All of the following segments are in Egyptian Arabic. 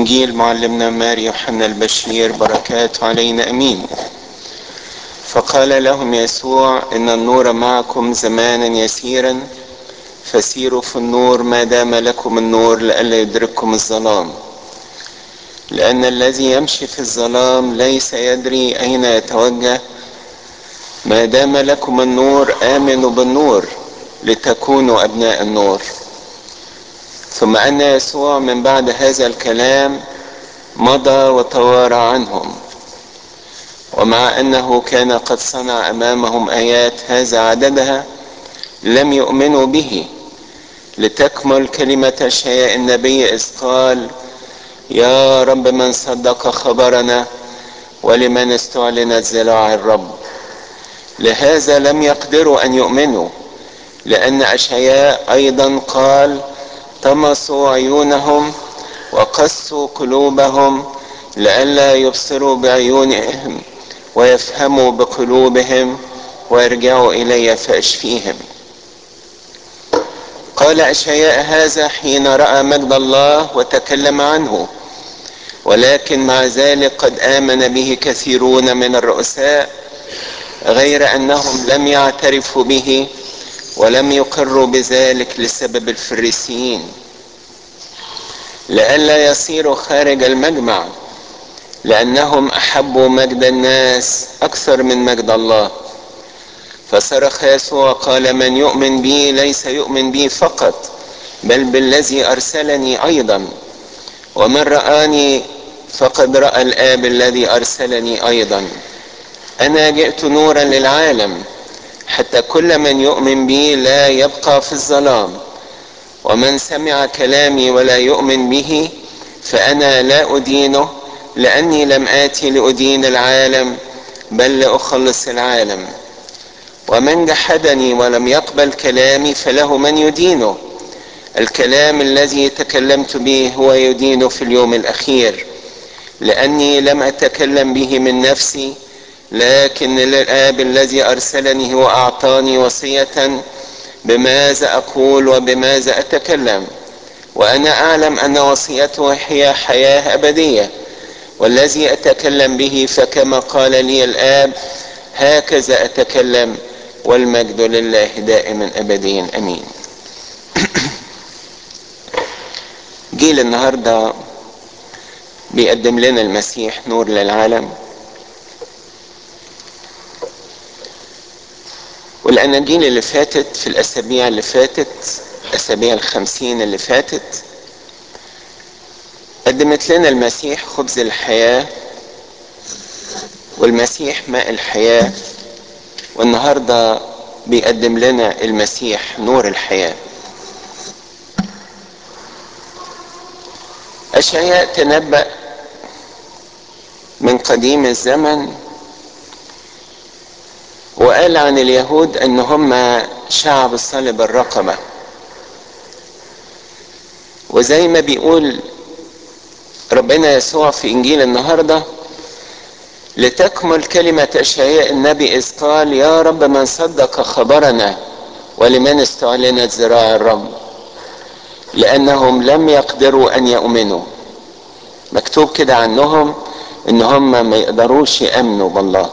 إنجيل معلمنا ماري يوحنا البشير بركات علينا أمين فقال لهم يسوع إن النور معكم زمانا يسيرا فسيروا في النور ما دام لكم النور لئلا يدرككم الظلام لأن الذي يمشي في الظلام ليس يدري أين يتوجه ما دام لكم النور آمنوا بالنور لتكونوا أبناء النور ثم أن يسوع من بعد هذا الكلام مضى وتوارى عنهم ومع أنه كان قد صنع أمامهم آيات هذا عددها لم يؤمنوا به لتكمل كلمة شيء النبي إذ قال يا رب من صدق خبرنا ولمن استعلنت زراع الرب لهذا لم يقدروا أن يؤمنوا لأن أشعياء أيضا قال طمسوا عيونهم وقسوا قلوبهم لئلا يبصروا بعيونهم ويفهموا بقلوبهم ويرجعوا إلي فأشفيهم قال أشعياء هذا حين رأى مجد الله وتكلم عنه ولكن مع ذلك قد آمن به كثيرون من الرؤساء غير أنهم لم يعترفوا به ولم يقروا بذلك لسبب الفريسيين لئلا يصيروا خارج المجمع لأنهم أحبوا مجد الناس أكثر من مجد الله فصرخ يسوع قال من يؤمن بي ليس يؤمن بي فقط بل بالذي أرسلني أيضا ومن رآني فقد رأى الآب الذي أرسلني أيضا أنا جئت نورا للعالم حتى كل من يؤمن بي لا يبقى في الظلام ومن سمع كلامي ولا يؤمن به فأنا لا أدينه لأني لم آتي لأدين العالم بل لأخلص العالم ومن جحدني ولم يقبل كلامي فله من يدينه الكلام الذي تكلمت به هو يدين في اليوم الأخير لأني لم أتكلم به من نفسي لكن الآب الذي أرسلني هو أعطاني وصية بماذا أقول وبماذا أتكلم وأنا أعلم أن وصيته هي حياة أبدية والذي أتكلم به فكما قال لي الآب هكذا أتكلم والمجد لله دائما أبديا أمين جيل النهاردة بيقدم لنا المسيح نور للعالم والأناجيل اللي فاتت في الأسابيع اللي فاتت أسابيع الخمسين اللي فاتت قدمت لنا المسيح خبز الحياة والمسيح ماء الحياة والنهاردة بيقدم لنا المسيح نور الحياة أشعياء تنبأ من قديم الزمن وقال عن اليهود ان هم شعب صلب الرقبة وزي ما بيقول ربنا يسوع في انجيل النهاردة لتكمل كلمة اشعياء النبي اذ قال يا رب من صدق خبرنا ولمن استعلنت ذراع الرب لانهم لم يقدروا ان يؤمنوا مكتوب كده عنهم ان هم ما يقدروش يامنوا بالله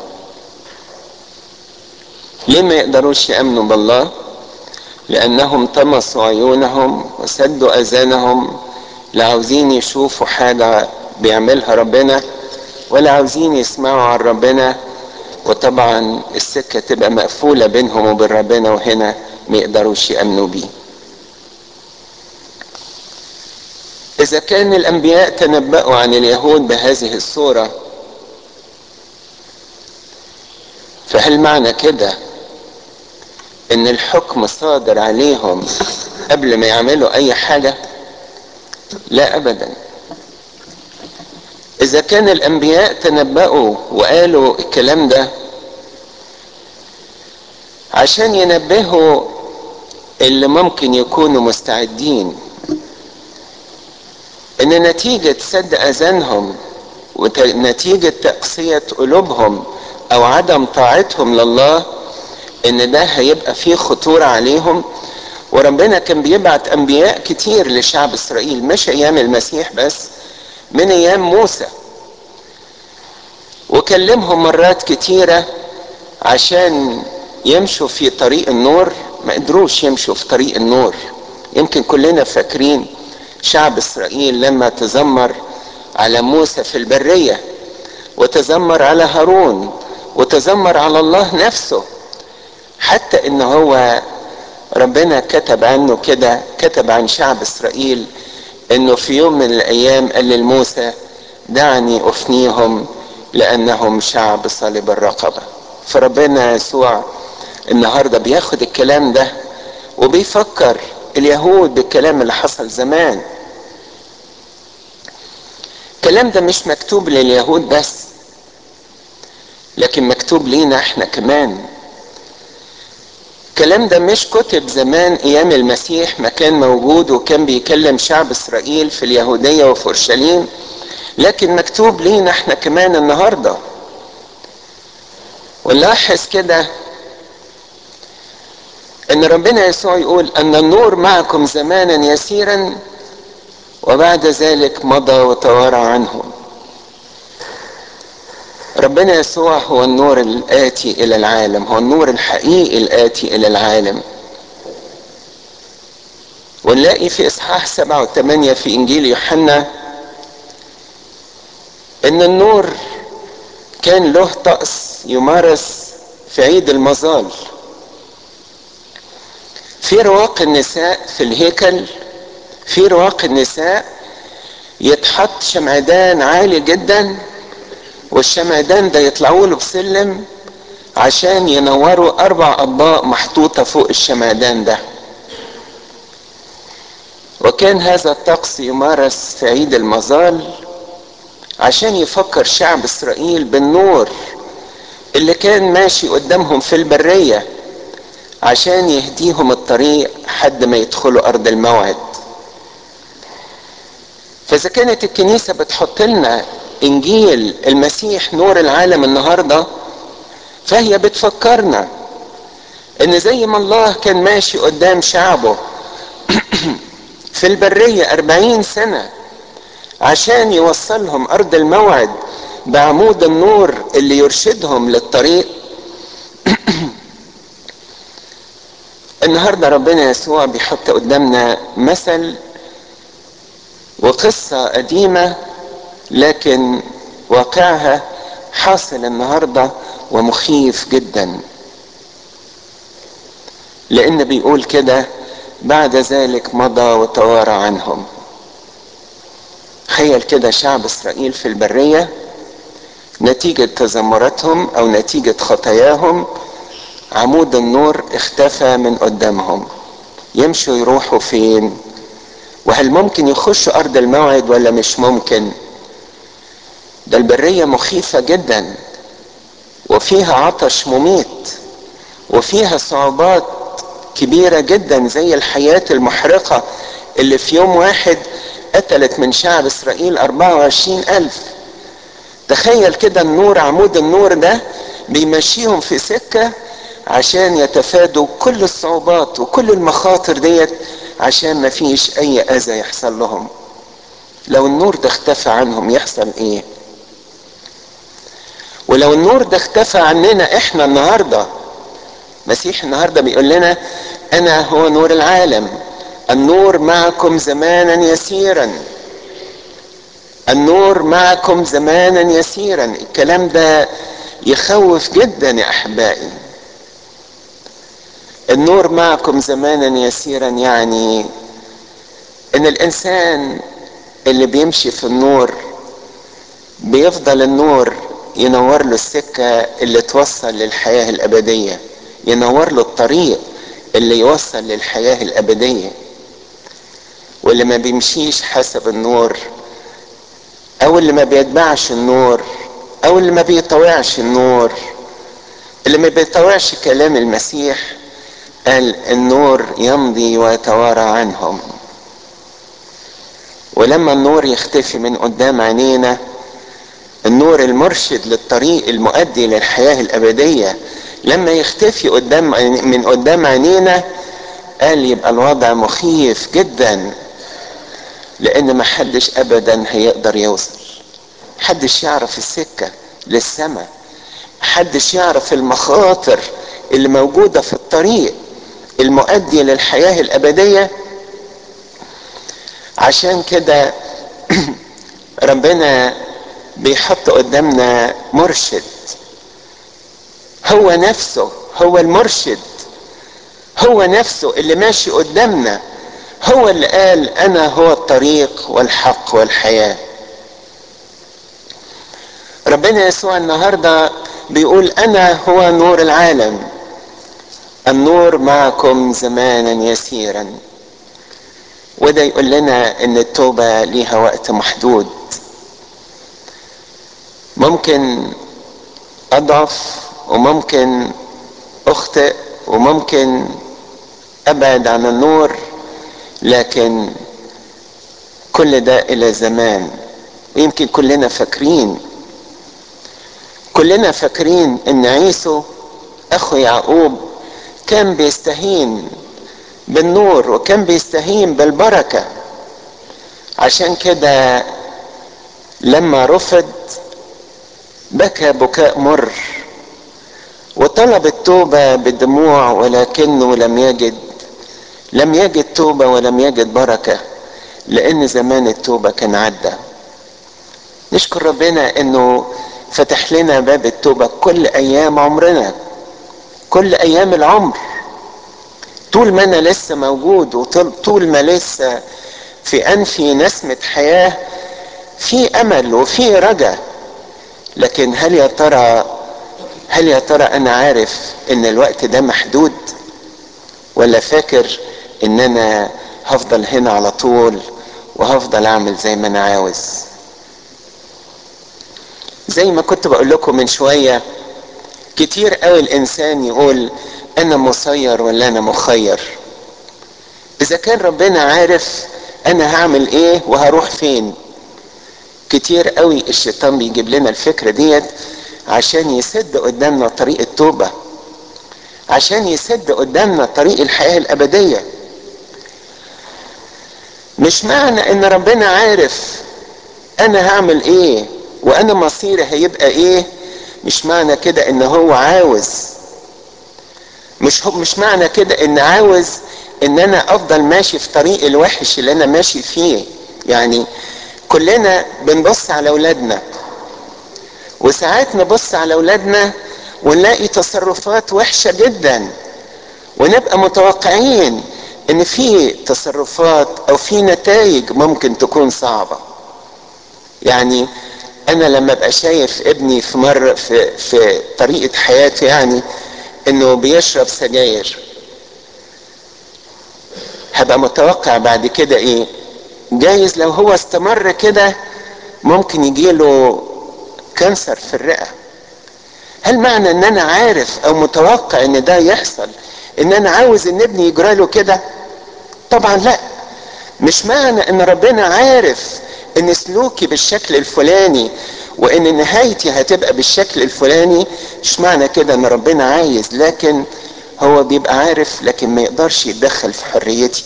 ليه ما يقدروش يامنوا بالله لانهم طمسوا عيونهم وسدوا اذانهم لا عاوزين يشوفوا حاجه بيعملها ربنا ولا عاوزين يسمعوا عن ربنا وطبعا السكه تبقى مقفوله بينهم وبين ربنا وهنا ما يقدروش يامنوا بيه اذا كان الانبياء تنبأوا عن اليهود بهذه الصوره فهل معنى كده ان الحكم صادر عليهم قبل ما يعملوا اي حاجة لا ابدا اذا كان الانبياء تنبأوا وقالوا الكلام ده عشان ينبهوا اللي ممكن يكونوا مستعدين ان نتيجة سد اذانهم ونتيجة تقسية قلوبهم او عدم طاعتهم لله ان ده هيبقى فيه خطورة عليهم وربنا كان بيبعت انبياء كتير لشعب اسرائيل مش ايام المسيح بس من ايام موسى وكلمهم مرات كتيرة عشان يمشوا في طريق النور ما قدروش يمشوا في طريق النور يمكن كلنا فاكرين شعب اسرائيل لما تذمر على موسى في البرية وتذمر على هارون وتذمر على الله نفسه حتى ان هو ربنا كتب عنه كده كتب عن شعب اسرائيل انه في يوم من الايام قال لموسى دعني افنيهم لانهم شعب صلب الرقبه فربنا يسوع النهارده بياخد الكلام ده وبيفكر اليهود بالكلام اللي حصل زمان الكلام ده مش مكتوب لليهود بس لكن مكتوب لينا احنا كمان الكلام ده مش كتب زمان ايام المسيح ما كان موجود وكان بيكلم شعب اسرائيل في اليهودية وفي اورشليم لكن مكتوب لينا احنا كمان النهاردة ونلاحظ كده ان ربنا يسوع يقول ان النور معكم زمانا يسيرا وبعد ذلك مضى وتوارى عنهم ربنا يسوع هو النور الآتي إلى العالم هو النور الحقيقي الآتي إلى العالم ونلاقي في إصحاح سبعة وثمانية في إنجيل يوحنا إن النور كان له طقس يمارس في عيد المظال في رواق النساء في الهيكل في رواق النساء يتحط شمعدان عالي جدا والشمعدان ده يطلعوا له بسلم عشان ينوروا اربع اطباق محطوطة فوق الشمعدان ده وكان هذا الطقس يمارس في عيد المظال عشان يفكر شعب اسرائيل بالنور اللي كان ماشي قدامهم في البرية عشان يهديهم الطريق حد ما يدخلوا ارض الموعد فاذا كانت الكنيسة بتحط لنا انجيل المسيح نور العالم النهارده فهي بتفكرنا ان زي ما الله كان ماشي قدام شعبه في البرية أربعين سنة عشان يوصلهم أرض الموعد بعمود النور اللي يرشدهم للطريق النهارده ربنا يسوع بيحط قدامنا مثل وقصة قديمة لكن واقعها حاصل النهارده ومخيف جدا لان بيقول كده بعد ذلك مضى وتوارى عنهم تخيل كده شعب اسرائيل في البريه نتيجه تذمراتهم او نتيجه خطاياهم عمود النور اختفى من قدامهم يمشوا يروحوا فين وهل ممكن يخشوا ارض الموعد ولا مش ممكن ده البرية مخيفة جدا وفيها عطش مميت وفيها صعوبات كبيرة جدا زي الحياة المحرقة اللي في يوم واحد قتلت من شعب اسرائيل 24 ألف تخيل كده النور عمود النور ده بيمشيهم في سكة عشان يتفادوا كل الصعوبات وكل المخاطر ديت عشان ما فيش اي اذى يحصل لهم لو النور ده اختفى عنهم يحصل ايه ولو النور ده اختفى عننا احنا النهارده مسيح النهارده بيقول لنا انا هو نور العالم النور معكم زمانا يسيرا النور معكم زمانا يسيرا الكلام ده يخوف جدا يا احبائي النور معكم زمانا يسيرا يعني ان الانسان اللي بيمشي في النور بيفضل النور ينور له السكة اللي توصل للحياة الأبدية ينور له الطريق اللي يوصل للحياة الأبدية واللي ما بيمشيش حسب النور أو اللي ما بيتبعش النور أو اللي ما بيطوعش النور اللي ما بيطوعش كلام المسيح قال النور يمضي ويتوارى عنهم ولما النور يختفي من قدام عينينا النور المرشد للطريق المؤدي للحياة الأبدية لما يختفي قدام من قدام عينينا قال يبقى الوضع مخيف جدا لان محدش ابدا هيقدر يوصل محدش يعرف السكة للسماء محدش يعرف المخاطر اللي موجودة في الطريق المؤدي للحياة الأبدية عشان كده ربنا بيحط قدامنا مرشد هو نفسه هو المرشد هو نفسه اللي ماشي قدامنا هو اللي قال انا هو الطريق والحق والحياه ربنا يسوع النهارده بيقول انا هو نور العالم النور معكم زمانا يسيرا وده يقول لنا ان التوبه ليها وقت محدود ممكن اضعف وممكن اخطئ وممكن ابعد عن النور لكن كل ده الى زمان ويمكن كلنا فاكرين كلنا فاكرين ان عيسو اخو يعقوب كان بيستهين بالنور وكان بيستهين بالبركه عشان كده لما رفض بكى بكاء مر وطلب التوبه بدموع ولكنه لم يجد لم يجد توبه ولم يجد بركه لان زمان التوبه كان عدى نشكر ربنا انه فتح لنا باب التوبه كل ايام عمرنا كل ايام العمر طول ما انا لسه موجود وطول ما لسه في انفي نسمه حياه في امل وفي رجا لكن هل يا ترى هل يا ترى انا عارف ان الوقت ده محدود ولا فاكر ان انا هفضل هنا على طول وهفضل اعمل زي ما انا عاوز زي ما كنت بقول لكم من شويه كتير قوي الانسان يقول انا مسير ولا انا مخير اذا كان ربنا عارف انا هعمل ايه وهروح فين كتير قوي الشيطان بيجيب لنا الفكرة ديت عشان يسد قدامنا طريق التوبة عشان يسد قدامنا طريق الحياة الأبدية مش معنى ان ربنا عارف انا هعمل ايه وانا مصيري هيبقى ايه مش معنى كده ان هو عاوز مش هو مش معنى كده ان عاوز ان انا افضل ماشي في طريق الوحش اللي انا ماشي فيه يعني كلنا بنبص على اولادنا وساعات نبص على اولادنا ونلاقي تصرفات وحشه جدا ونبقى متوقعين ان في تصرفات او في نتائج ممكن تكون صعبه يعني انا لما ابقى شايف ابني في مره في في طريقه حياته يعني انه بيشرب سجاير هبقى متوقع بعد كده ايه جايز لو هو استمر كده ممكن يجيله كانسر في الرئه هل معنى ان انا عارف او متوقع ان ده يحصل ان انا عاوز ان ابني يجرى له كده طبعا لا مش معنى ان ربنا عارف ان سلوكي بالشكل الفلاني وان نهايتي هتبقى بالشكل الفلاني مش معنى كده ان ربنا عايز لكن هو بيبقى عارف لكن ما يقدرش يتدخل في حريتي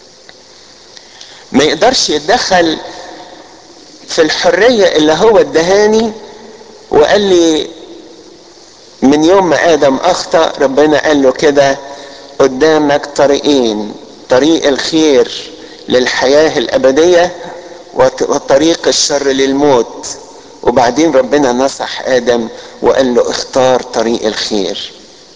ما يقدرش يتدخل في الحرية اللي هو ادهاني وقال لي من يوم ما ادم اخطأ ربنا قال له كده قدامك طريقين طريق الخير للحياة الابدية وطريق الشر للموت وبعدين ربنا نصح ادم وقال له اختار طريق الخير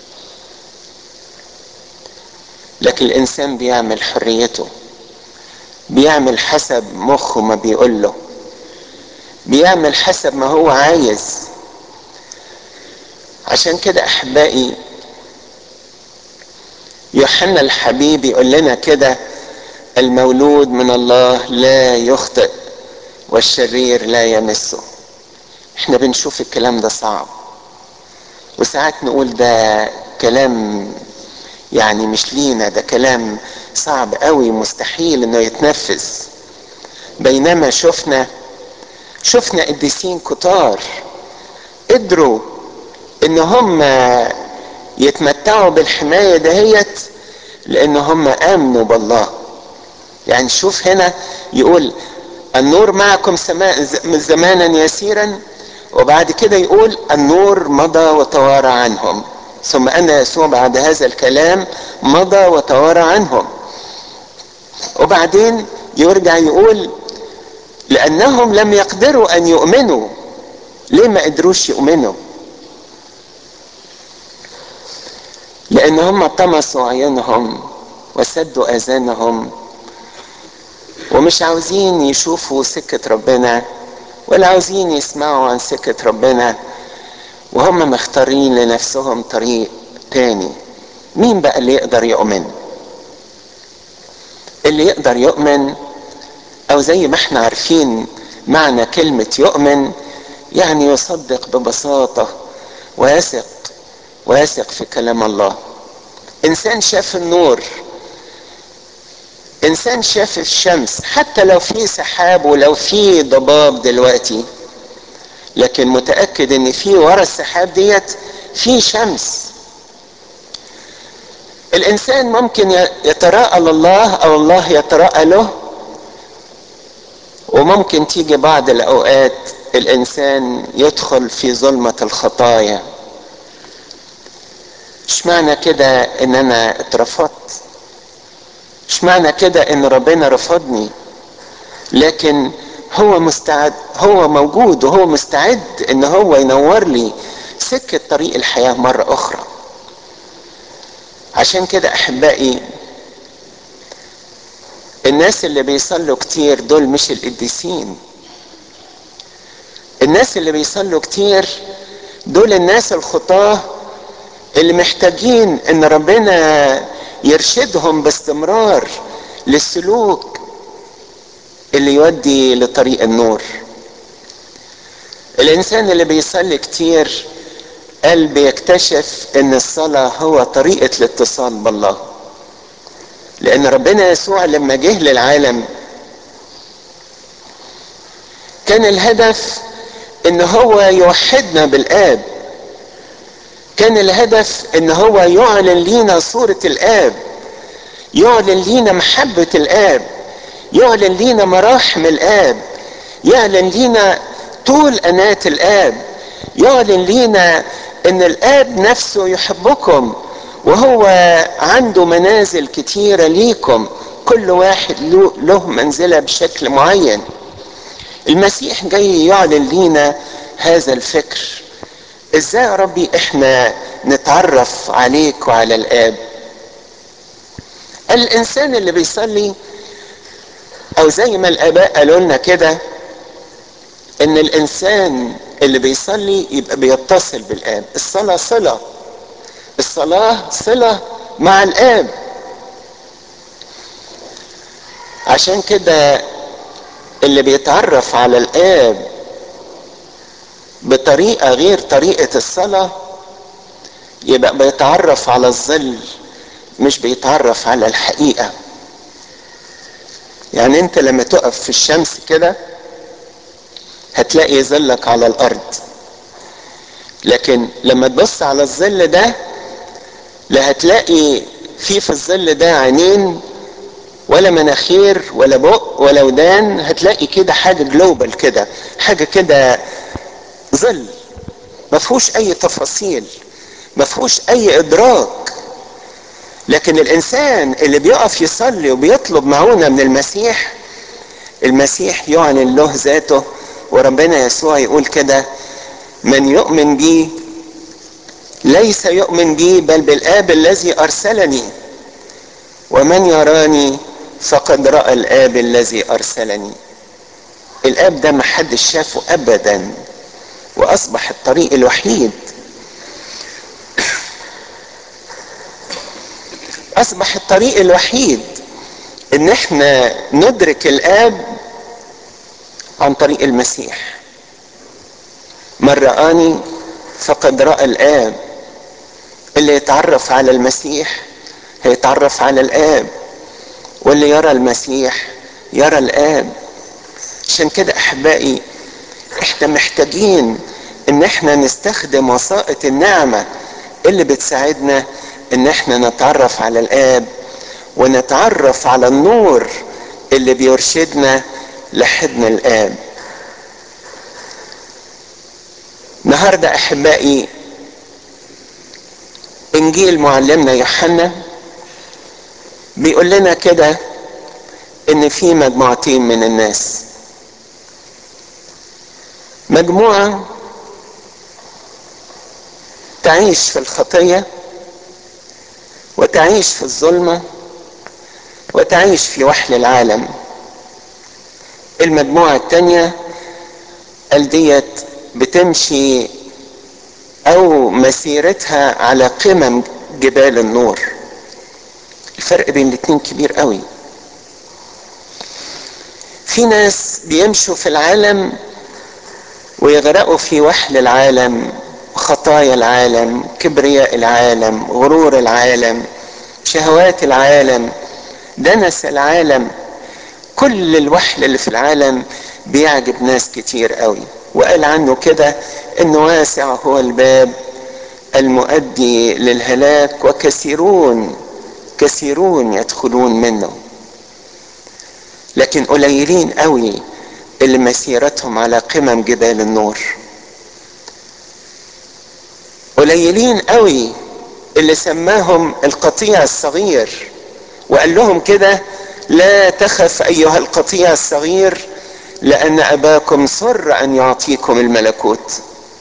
لكن الانسان بيعمل حريته بيعمل حسب مخه ما بيقول له بيعمل حسب ما هو عايز عشان كده احبائي يوحنا الحبيب يقول لنا كده المولود من الله لا يخطئ والشرير لا يمسه احنا بنشوف الكلام ده صعب وساعات نقول ده كلام يعني مش لينا ده كلام صعب قوي مستحيل انه يتنفذ بينما شفنا شفنا قديسين كتار قدروا ان هم يتمتعوا بالحماية دهيت لان هم امنوا بالله يعني شوف هنا يقول النور معكم زمانا يسيرا وبعد كده يقول النور مضى وتوارى عنهم ثم ان يسوع بعد هذا الكلام مضى وتوارى عنهم وبعدين يرجع يقول لانهم لم يقدروا ان يؤمنوا ليه ما قدروش يؤمنوا لان هم طمسوا عيونهم وسدوا اذانهم ومش عاوزين يشوفوا سكة ربنا ولا عاوزين يسمعوا عن سكة ربنا وهم مختارين لنفسهم طريق تاني مين بقى اللي يقدر يؤمن اللي يقدر يؤمن او زي ما احنا عارفين معنى كلمة يؤمن يعني يصدق ببساطة ويثق ويثق في كلام الله انسان شاف النور انسان شاف الشمس حتى لو في سحاب ولو في ضباب دلوقتي لكن متاكد ان في ورا السحاب ديت في شمس الانسان ممكن يتراءى لله او الله يتراءى له وممكن تيجي بعض الاوقات الانسان يدخل في ظلمه الخطايا مش معنى كده ان انا اترفضت مش معنى كده ان ربنا رفضني لكن هو مستعد هو موجود وهو مستعد ان هو ينور لي سكة طريق الحياة مرة اخرى عشان كده احبائي الناس اللي بيصلوا كتير دول مش القديسين الناس اللي بيصلوا كتير دول الناس الخطاه اللي محتاجين ان ربنا يرشدهم باستمرار للسلوك اللي يودي لطريق النور الانسان اللي بيصلي كتير قلب يكتشف ان الصلاة هو طريقة الاتصال بالله لان ربنا يسوع لما جه للعالم كان الهدف ان هو يوحدنا بالاب كان الهدف ان هو يعلن لينا صورة الاب يعلن لينا محبة الاب يعلن لينا مراحم الاب يعلن لينا طول انات الاب يعلن لينا ان الاب نفسه يحبكم وهو عنده منازل كتيرة ليكم كل واحد له منزلة بشكل معين المسيح جاي يعلن لينا هذا الفكر ازاي يا ربي احنا نتعرف عليك وعلى الاب الانسان اللي بيصلي او زي ما الاباء قالوا لنا كده ان الانسان اللي بيصلي يبقى بيتصل بالاب الصلاة صلة الصلاة صلة مع الاب عشان كده اللي بيتعرف على الاب بطريقة غير طريقة الصلاة يبقى بيتعرف على الظل مش بيتعرف على الحقيقة يعني انت لما تقف في الشمس كده هتلاقي ظلك على الارض لكن لما تبص على الظل ده لا هتلاقي في في الظل ده عينين ولا مناخير ولا بق ولا ودان هتلاقي كده حاجة جلوبال كده حاجة كده ظل ما فيهوش اي تفاصيل ما فيهوش اي ادراك لكن الانسان اللي بيقف يصلي وبيطلب معونة من المسيح المسيح يعلن له ذاته وربنا يسوع يقول كده من يؤمن بي ليس يؤمن بي بل بالاب الذي ارسلني ومن يراني فقد راى الاب الذي ارسلني الاب ده ما حدش شافه ابدا واصبح الطريق الوحيد اصبح الطريق الوحيد ان احنا ندرك الاب عن طريق المسيح من رآني فقد رأى الآب اللي يتعرف على المسيح هيتعرف على الآب واللي يرى المسيح يرى الآب عشان كده أحبائي احنا محتاجين ان احنا نستخدم وسائط النعمة اللي بتساعدنا ان احنا نتعرف على الآب ونتعرف على النور اللي بيرشدنا لحضن الآب النهارده أحبائي إنجيل معلمنا يوحنا بيقول لنا كده إن في مجموعتين من الناس مجموعة تعيش في الخطية وتعيش في الظلمة وتعيش في وحل العالم المجموعة التانية قال ديت بتمشي أو مسيرتها على قمم جبال النور الفرق بين الاتنين كبير قوي في ناس بيمشوا في العالم ويغرقوا في وحل العالم خطايا العالم كبرياء العالم غرور العالم شهوات العالم دنس العالم كل الوحل اللي في العالم بيعجب ناس كتير قوي وقال عنه كده انه واسع هو الباب المؤدي للهلاك وكثيرون كثيرون يدخلون منه لكن قليلين قوي اللي مسيرتهم على قمم جبال النور قليلين قوي اللي سماهم القطيع الصغير وقال لهم كده لا تخف ايها القطيع الصغير لان اباكم سر ان يعطيكم الملكوت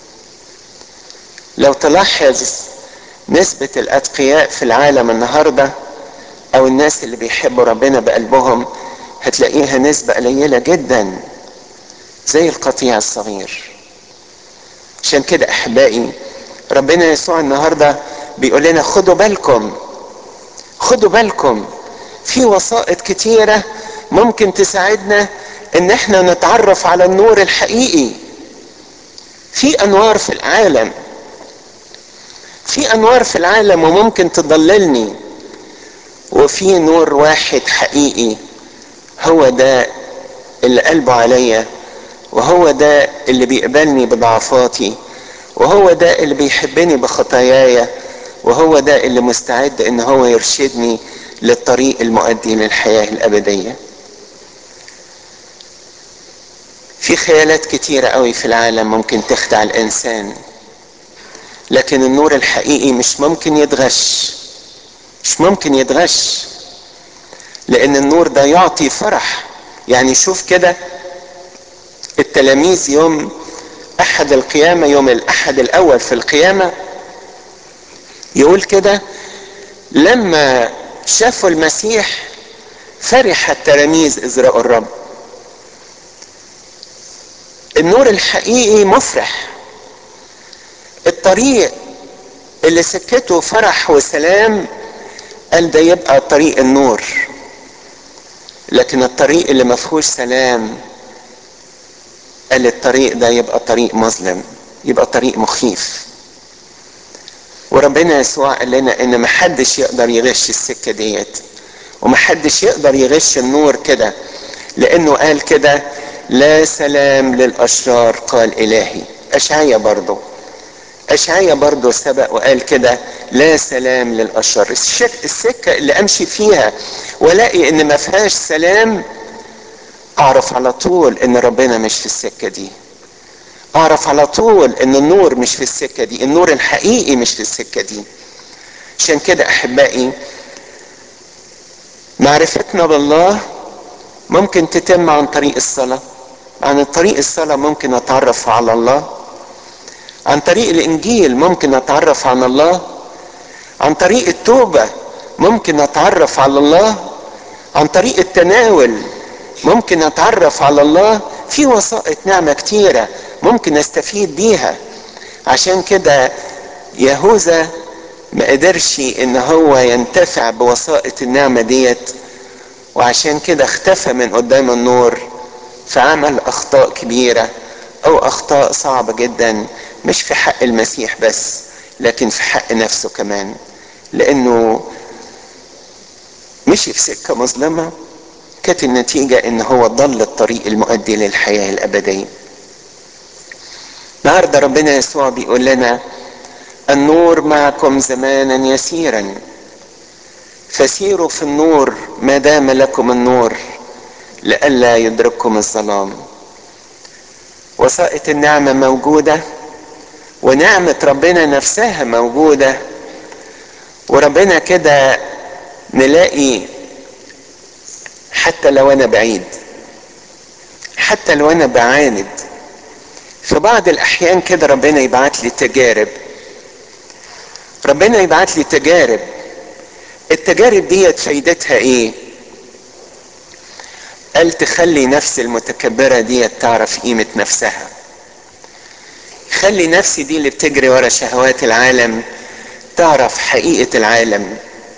لو تلاحظ نسبة الاتقياء في العالم النهاردة او الناس اللي بيحبوا ربنا بقلبهم هتلاقيها نسبة قليلة جدا زي القطيع الصغير عشان كده احبائي ربنا يسوع النهارده بيقول لنا خدوا بالكم خدوا بالكم في وسائط كتيرة ممكن تساعدنا ان احنا نتعرف على النور الحقيقي في انوار في العالم في انوار في العالم وممكن تضللني وفي نور واحد حقيقي هو ده اللي قلبه عليا وهو ده اللي بيقبلني بضعفاتي وهو ده اللي بيحبني بخطاياي وهو ده اللي مستعد ان هو يرشدني للطريق المؤدي للحياة الأبدية في خيالات كتيرة قوي في العالم ممكن تخدع الإنسان لكن النور الحقيقي مش ممكن يتغش مش ممكن يتغش لأن النور ده يعطي فرح يعني شوف كده التلاميذ يوم أحد القيامة يوم الأحد الأول في القيامة يقول كده لما شافوا المسيح فرح التلاميذ إذ رأوا الرب النور الحقيقي مفرح الطريق اللي سكته فرح وسلام قال ده يبقى طريق النور لكن الطريق اللي ما فيهوش سلام قال الطريق ده يبقى طريق مظلم يبقى طريق مخيف وربنا يسوع قال لنا ان محدش يقدر يغش السكه ديت ومحدش يقدر يغش النور كده لانه قال كده لا سلام للاشرار قال الهي اشعيا برضه اشعيا برضه سبق وقال كده لا سلام للاشرار السكه اللي امشي فيها والاقي ان ما فيهاش سلام اعرف على طول ان ربنا مش في السكه دي اعرف على طول ان النور مش في السكه دي النور الحقيقي مش في السكه دي عشان كده احبائي معرفتنا بالله ممكن تتم عن طريق الصلاه عن طريق الصلاه ممكن اتعرف على الله عن طريق الانجيل ممكن اتعرف عن الله عن طريق التوبه ممكن اتعرف على الله عن طريق التناول ممكن اتعرف على الله في وسائط نعمه كتيره ممكن استفيد بيها عشان كده يهوذا ما قدرش ان هو ينتفع بوسائط النعمه ديت وعشان كده اختفى من قدام النور فعمل اخطاء كبيره او اخطاء صعبه جدا مش في حق المسيح بس لكن في حق نفسه كمان لانه مشي في سكه مظلمه كانت النتيجه ان هو ضل الطريق المؤدي للحياه الابديه النهارده ربنا يسوع بيقول لنا النور معكم زمانا يسيرا فسيروا في النور ما دام لكم النور لئلا يدرككم الظلام وسائط النعمة موجودة ونعمة ربنا نفسها موجودة وربنا كده نلاقي حتى لو انا بعيد حتى لو انا بعاند في بعض الاحيان كده ربنا يبعت لي تجارب ربنا يبعت لي تجارب التجارب ديت فايدتها ايه قال تخلي نفس المتكبره ديت تعرف قيمه نفسها خلي نفسي دي اللي بتجري ورا شهوات العالم تعرف حقيقه العالم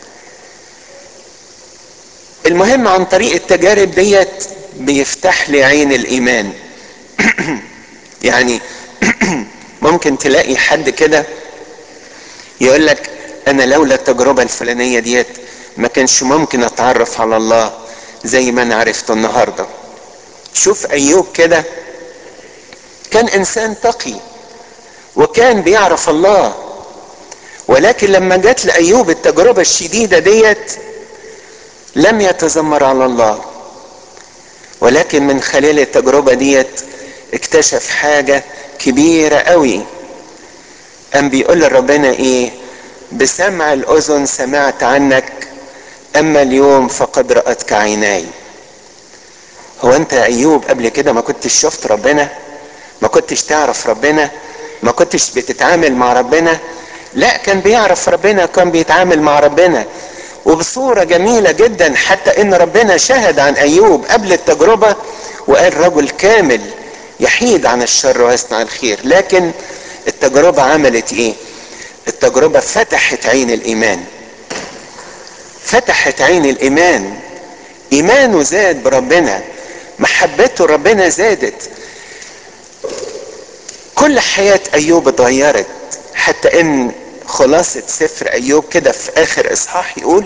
المهم عن طريق التجارب ديت بيفتح لي عين الايمان يعني ممكن تلاقي حد كده يقول لك انا لولا التجربة الفلانية ديت ما كانش ممكن اتعرف على الله زي ما انا عرفته النهاردة شوف ايوب كده كان انسان تقي وكان بيعرف الله ولكن لما جت لايوب التجربة الشديدة ديت لم يتذمر على الله ولكن من خلال التجربة ديت اكتشف حاجة كبيرة قوي قام بيقول لربنا ايه بسمع الاذن سمعت عنك اما اليوم فقد رأتك عيناي هو انت يا ايوب قبل كده ما كنتش شفت ربنا ما كنتش تعرف ربنا ما كنتش بتتعامل مع ربنا لا كان بيعرف ربنا كان بيتعامل مع ربنا وبصورة جميلة جدا حتى ان ربنا شهد عن ايوب قبل التجربة وقال رجل كامل يحيد عن الشر ويصنع الخير لكن التجربة عملت ايه التجربة فتحت عين الايمان فتحت عين الايمان ايمانه زاد بربنا محبته ربنا زادت كل حياة ايوب اتغيرت حتى ان خلاصة سفر ايوب كده في اخر اصحاح يقول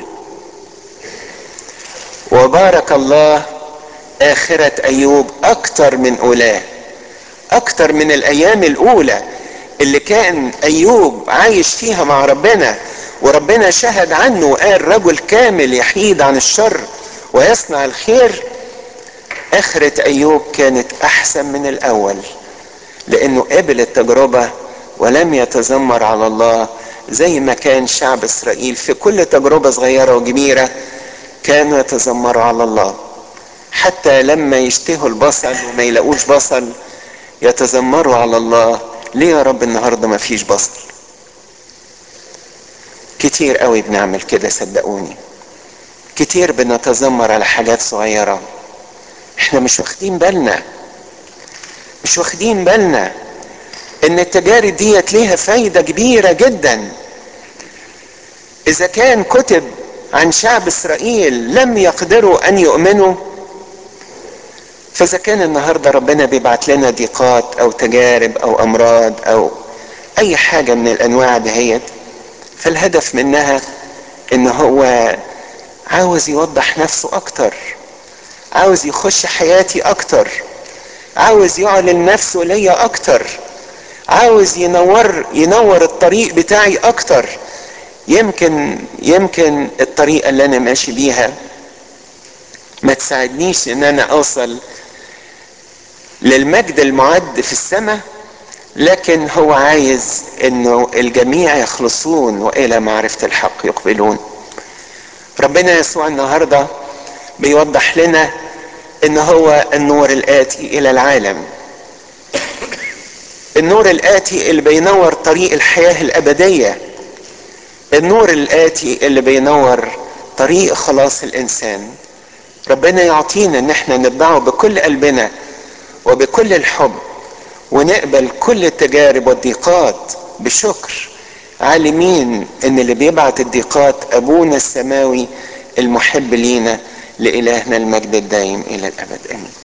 وبارك الله اخرة ايوب اكتر من اولاه اكتر من الايام الاولى اللي كان ايوب عايش فيها مع ربنا وربنا شهد عنه وقال رجل كامل يحيد عن الشر ويصنع الخير اخرة ايوب كانت احسن من الاول لانه قبل التجربة ولم يتذمر على الله زي ما كان شعب اسرائيل في كل تجربة صغيرة وكبيرة كانوا يتذمروا على الله حتى لما يشتهوا البصل وما يلاقوش بصل يتذمروا على الله ليه يا رب النهاردة ما فيش بصل كتير قوي بنعمل كده صدقوني كتير بنتذمر على حاجات صغيرة احنا مش واخدين بالنا مش واخدين بالنا ان التجارب ديت ليها فايدة كبيرة جدا اذا كان كتب عن شعب اسرائيل لم يقدروا ان يؤمنوا فاذا كان النهاردة ربنا بيبعت لنا ضيقات او تجارب او امراض او اي حاجة من الانواع دهيت فالهدف منها ان هو عاوز يوضح نفسه اكتر عاوز يخش حياتي اكتر عاوز يعلن نفسه ليا اكتر عاوز ينور ينور الطريق بتاعي اكتر يمكن يمكن الطريقة اللي انا ماشي بيها ما تساعدنيش ان انا اوصل للمجد المعد في السماء لكن هو عايز انه الجميع يخلصون والى معرفة الحق يقبلون ربنا يسوع النهاردة بيوضح لنا ان هو النور الاتي الى العالم النور الاتي اللي بينور طريق الحياة الابدية النور الاتي اللي بينور طريق خلاص الانسان ربنا يعطينا ان احنا نتبعه بكل قلبنا وبكل الحب ونقبل كل التجارب والضيقات بشكر عالمين ان اللي بيبعت الضيقات ابونا السماوي المحب لينا لالهنا المجد الدائم الى الابد امين